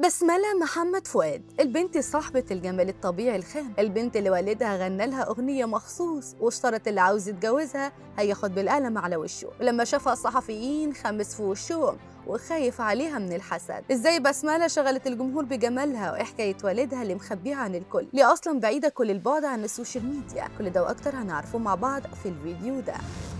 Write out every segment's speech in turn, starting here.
بسملة محمد فؤاد البنت صاحبة الجمال الطبيعي الخام البنت اللي والدها غنى لها أغنية مخصوص واشترط اللي عاوز يتجوزها هياخد بالقلم على وشه ولما شافها الصحفيين خمس في وشهم وخايف عليها من الحسد ازاي بسملة شغلت الجمهور بجمالها وحكاية والدها اللي مخبيها عن الكل ليه أصلا بعيدة كل البعد عن السوشيال ميديا كل ده وأكتر هنعرفه مع بعض في الفيديو ده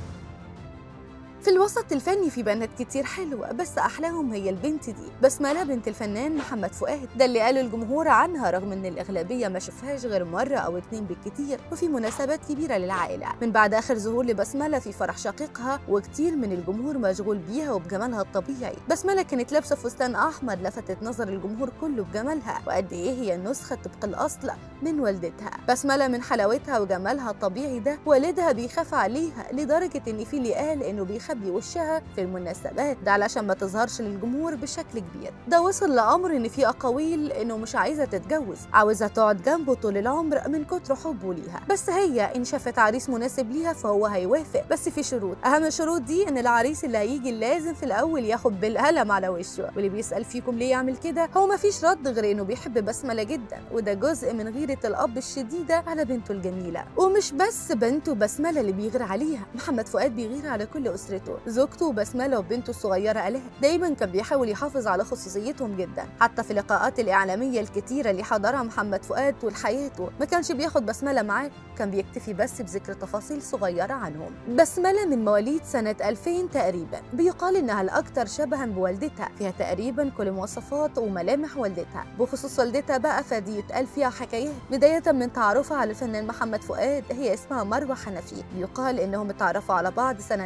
في الوسط الفني في بنات كتير حلوة بس أحلاهم هي البنت دي بسملة بنت الفنان محمد فؤاد ده اللي قاله الجمهور عنها رغم إن الأغلبية ما شافهاش غير مرة أو اتنين بالكتير وفي مناسبات كبيرة للعائلة من بعد آخر ظهور لبسملة في فرح شقيقها وكتير من الجمهور مشغول بيها وبجمالها الطبيعي بسملة كانت لابسة فستان أحمر لفتت نظر الجمهور كله بجمالها وقد إيه هي النسخة طبق الأصل من والدتها بسملة من حلاوتها وجمالها الطبيعي ده والدها بيخاف عليها لدرجة إن في اللي قال إنه بيخاف تخبي وشها في المناسبات ده علشان ما تظهرش للجمهور بشكل كبير ده وصل لامر ان في اقاويل انه مش عايزه تتجوز عاوزه تقعد جنبه طول العمر من كتر حبه ليها بس هي ان شافت عريس مناسب ليها فهو هيوافق بس في شروط اهم الشروط دي ان العريس اللي هيجي لازم في الاول ياخد بالقلم على وشه واللي بيسال فيكم ليه يعمل كده هو ما فيش رد غير انه بيحب بسمله جدا وده جزء من غيره الاب الشديده على بنته الجميله ومش بس بنته بسمله اللي بيغير عليها محمد فؤاد بيغير على كل اسرته زوجته زوجته بسمله وبنته الصغيره الاء دايما كان بيحاول يحافظ على خصوصيتهم جدا حتى في اللقاءات الاعلاميه الكتيره اللي حضرها محمد فؤاد طول حياته ما كانش بياخد بسمله معاه كان بيكتفي بس بذكر تفاصيل صغيره عنهم بسمله من مواليد سنه 2000 تقريبا بيقال انها الاكثر شبها بوالدتها فيها تقريبا كل مواصفات وملامح والدتها بخصوص والدتها بقى فدي يتقال فيها حكايات بدايه من تعرفها على الفنان محمد فؤاد هي اسمها مروه حنفي بيقال انهم اتعرفوا على بعض سنه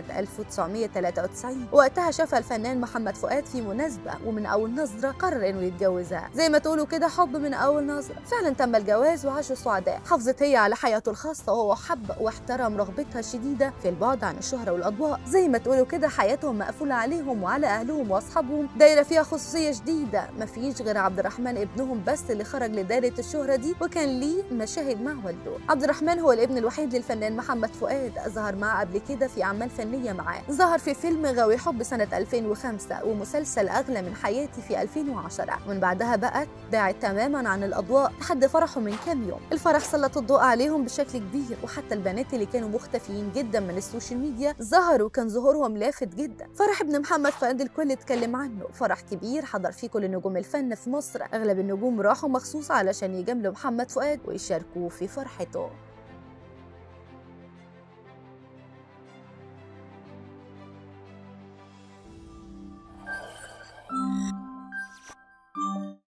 1993 وقتها شافها الفنان محمد فؤاد في مناسبة ومن أول نظرة قرر إنه يتجوزها زي ما تقولوا كده حب من أول نظرة فعلا تم الجواز وعاشوا سعداء حافظت هي على حياته الخاصة وهو حب واحترم رغبتها الشديدة في البعد عن الشهرة والأضواء زي ما تقولوا كده حياتهم مقفولة عليهم وعلى أهلهم وأصحابهم دايرة فيها خصوصية شديدة مفيش غير عبد الرحمن ابنهم بس اللي خرج لدايرة الشهرة دي وكان ليه مشاهد مع والده عبد الرحمن هو الابن الوحيد للفنان محمد فؤاد ظهر معاه قبل كده في أعمال فنية معاه ظهر في فيلم غاوي حب سنة 2005 ومسلسل أغلى من حياتي في 2010 ومن بعدها بقى بعد تماما عن الأضواء لحد فرحه من كام يوم الفرح سلط الضوء عليهم بشكل كبير وحتى البنات اللي كانوا مختفيين جدا من السوشيال ميديا ظهروا كان ظهورهم لافت جدا فرح ابن محمد فؤاد الكل اتكلم عنه فرح كبير حضر فيه كل نجوم الفن في مصر أغلب النجوم راحوا مخصوص علشان يجاملوا محمد فؤاد ويشاركوه في فرحته